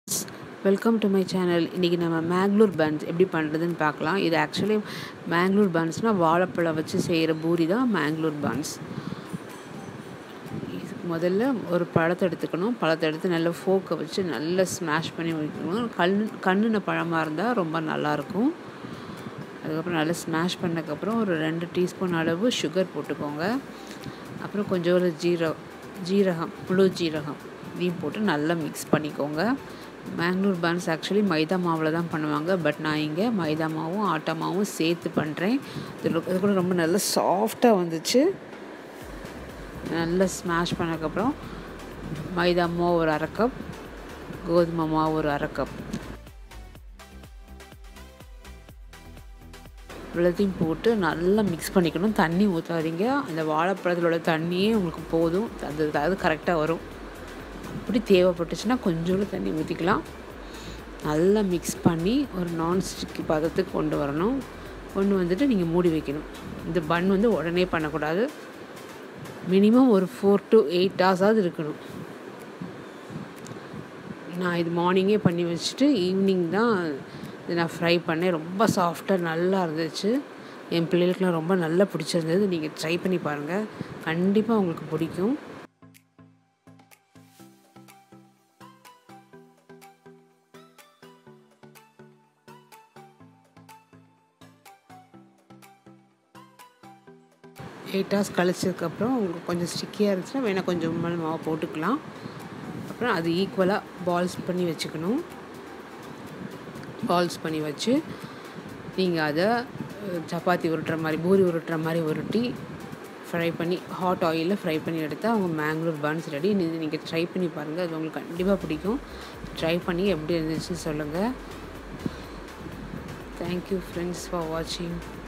welcome to my channel இன்றைக்கி நம்ம Mangalore buns எப்படி பண்ணுறதுன்னு பார்க்கலாம் இது ஆக்சுவலி மேங்களூர் பன்ஸ்னால் வாழைப்பழம் வச்சு செய்கிற பூரி தான் மேங்களூர் பன்ஸ் இதுக்கு முதல்ல ஒரு பழத்தை எடுத்துக்கணும் பழத்தை எடுத்து நல்லா ஃபோக்கை வச்சு நல்லா ஸ்மாஷ் பண்ணி வைக்கணும் கண் கண்ணுன பழமாக இருந்தால் ரொம்ப நல்லாயிருக்கும் அதுக்கப்புறம் நல்லா ஸ்மாஷ் பண்ணதுக்கப்புறம் ஒரு ரெண்டு டீஸ்பூன் அளவு சுகர் போட்டுக்கோங்க அப்புறம் கொஞ்சம் ஒரு ஜீரகம் ஜீரகம் முழு ஜீரகம் இதையும் போட்டு நல்லா மிக்ஸ் பண்ணிக்கோங்க மேங்களூர் பன்ஸ் ஆக்சுவலி மைதா மாவில் தான் பண்ணுவாங்க பட் நான் இங்கே மைதா மாவும் ஆட்டா மாவும் சேர்த்து பண்ணுறேன் இது இது கூட ரொம்ப நல்லா சாஃப்டாக வந்துச்சு நல்லா ஸ்மாஷ் பண்ணதுக்கப்புறம் மைதா மாவு ஒரு அரை கப் கோதுமை மாவு ஒரு அரை கப் இவ்வளோத்தையும் போட்டு நல்லா மிக்ஸ் பண்ணிக்கணும் தண்ணி ஊற்றாதீங்க அந்த வாழைப்பழத்தில் உள்ள தண்ணியே உங்களுக்கு போதும் அது அது கரெக்டாக வரும் அப்படி தேவைப்பட்டுச்சுன்னா கொஞ்சோண்டு தண்ணி ஊற்றிக்கலாம் நல்லா மிக்ஸ் பண்ணி ஒரு நான்ஸ்டிக் பதத்துக்கு கொண்டு வரணும் கொண்டு வந்துட்டு நீங்கள் மூடி வைக்கணும் இந்த பன் வந்து உடனே பண்ணக்கூடாது மினிமம் ஒரு ஃபோர் டு எயிட் ஹவர்ஸாவது இருக்கணும் நான் இது மார்னிங்கே பண்ணி வச்சுட்டு ஈவினிங் தான் இது நான் ஃப்ரை பண்ணேன் ரொம்ப சாஃப்டாக நல்லா இருந்துச்சு என் பிள்ளைகளுக்குலாம் ரொம்ப நல்லா பிடிச்சிருந்தது நீங்கள் ட்ரை பண்ணி பாருங்கள் கண்டிப்பாக உங்களுக்கு பிடிக்கும் எயிட் ஹவர்ஸ் கழிச்சதுக்கப்புறம் உங்களுக்கு கொஞ்சம் ஸ்டிக்கியாக இருந்துச்சுன்னா வேணால் கொஞ்சம் மேலே மாவு போட்டுக்கலாம் அப்புறம் அது ஈக்குவலாக பால்ஸ் பண்ணி வச்சுக்கணும் பால்ஸ் பண்ணி வச்சு நீங்கள் அதை சப்பாத்தி உருட்டுற மாதிரி பூரி உருட்டுற மாதிரி உருட்டி ஃப்ரை பண்ணி ஹாட் ஆயிலில் ஃப்ரை பண்ணி எடுத்தால் அவங்க மேங்களூர் பன்ஸ் ரெடி இது நீங்கள் ட்ரை பண்ணி பாருங்கள் அது உங்களுக்கு கண்டிப்பாக பிடிக்கும் ட்ரை பண்ணி எப்படி இருந்துச்சுன்னு சொல்லுங்கள் தேங்க்யூ ஃப்ரெண்ட்ஸ் ஃபார் வாட்சிங்